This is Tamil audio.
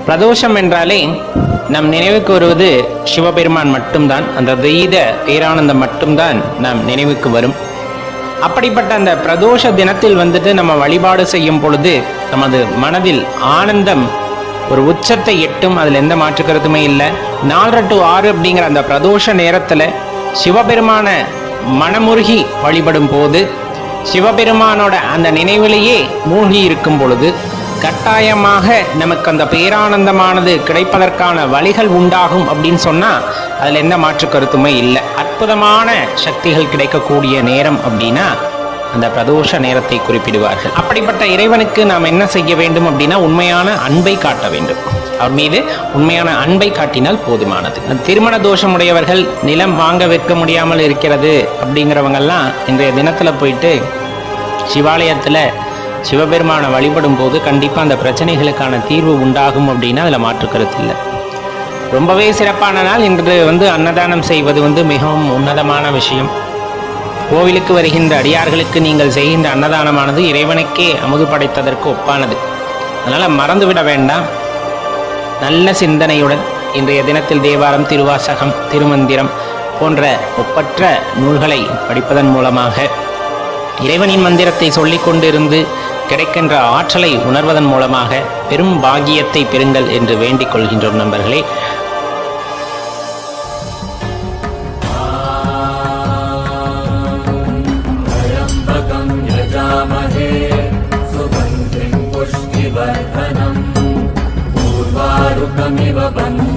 பிரதோஷம் என்றாலே நம் நினைவுக்கு வருவது சிவபெருமான் மட்டும்தான் அந்த தெய்த பேரானந்தம் மட்டும்தான் நம் நினைவுக்கு வரும் அப்படிப்பட்ட அந்த பிரதோஷ தினத்தில் வந்துட்டு நம்ம வழிபாடு செய்யும் பொழுது நமது மனதில் ஆனந்தம் ஒரு உச்சத்தை எட்டும் அதில் எந்த மாற்று கருத்துமே இல்லை நாலரை டு ஆறு அப்படிங்கிற அந்த பிரதோஷ நேரத்தில் சிவபெருமான மனமுருகி வழிபடும் போது சிவபெருமானோட அந்த நினைவிலேயே மூழ்கி இருக்கும் பொழுது கட்டாயமாக நமக்கு அந்த பேரானந்தமானது கிடைப்பதற்கான வழிகள் உண்டாகும் அப்படின்னு சொன்னா அதுல எந்த மாற்று கருத்துமே இல்லை அற்புதமான சக்திகள் கிடைக்கக்கூடிய நேரம் அப்படின்னா அந்த பிரதோஷ நேரத்தை குறிப்பிடுவார்கள் அப்படிப்பட்ட இறைவனுக்கு நாம் என்ன செய்ய வேண்டும் அப்படின்னா உண்மையான அன்பை காட்ட வேண்டும் அவர் மீது உண்மையான அன்பை காட்டினால் போதுமானது திருமண தோஷம் உடையவர்கள் நிலம் வாங்க விற்க முடியாமல் இருக்கிறது அப்படிங்கிறவங்கெல்லாம் இன்றைய தினத்துல போயிட்டு சிவாலயத்துல சிவபெருமானை வழிபடும் போது கண்டிப்பாக அந்த பிரச்சனைகளுக்கான தீர்வு உண்டாகும் அப்படின்னா அதில் மாற்று கருத்து இல்லை ரொம்பவே சிறப்பான நாள் இன்று வந்து அன்னதானம் செய்வது வந்து மிகவும் உன்னதமான விஷயம் கோவிலுக்கு வருகின்ற அடியார்களுக்கு நீங்கள் செய்கின்ற அன்னதானமானது இறைவனுக்கே அமுது படைத்ததற்கு ஒப்பானது அதனால் மறந்துவிட வேண்டாம் நல்ல சிந்தனையுடன் இன்றைய தினத்தில் தேவாரம் திருவாசகம் திருமந்திரம் போன்ற ஒப்பற்ற நூல்களை படிப்பதன் மூலமாக இறைவனின் மந்திரத்தை சொல்லிக் கொண்டிருந்து கிடைக்கின்ற ஆற்றலை உணர்வதன் மூலமாக பெரும் பாகியத்தை பெறுங்கள் என்று வேண்டிக் கொள்கின்றோம் நண்பர்களே त्र्यम्बकं यजामहे सुगन्धिं पुष्टिवर्धनम् पूर्वारुकमिव बन्ध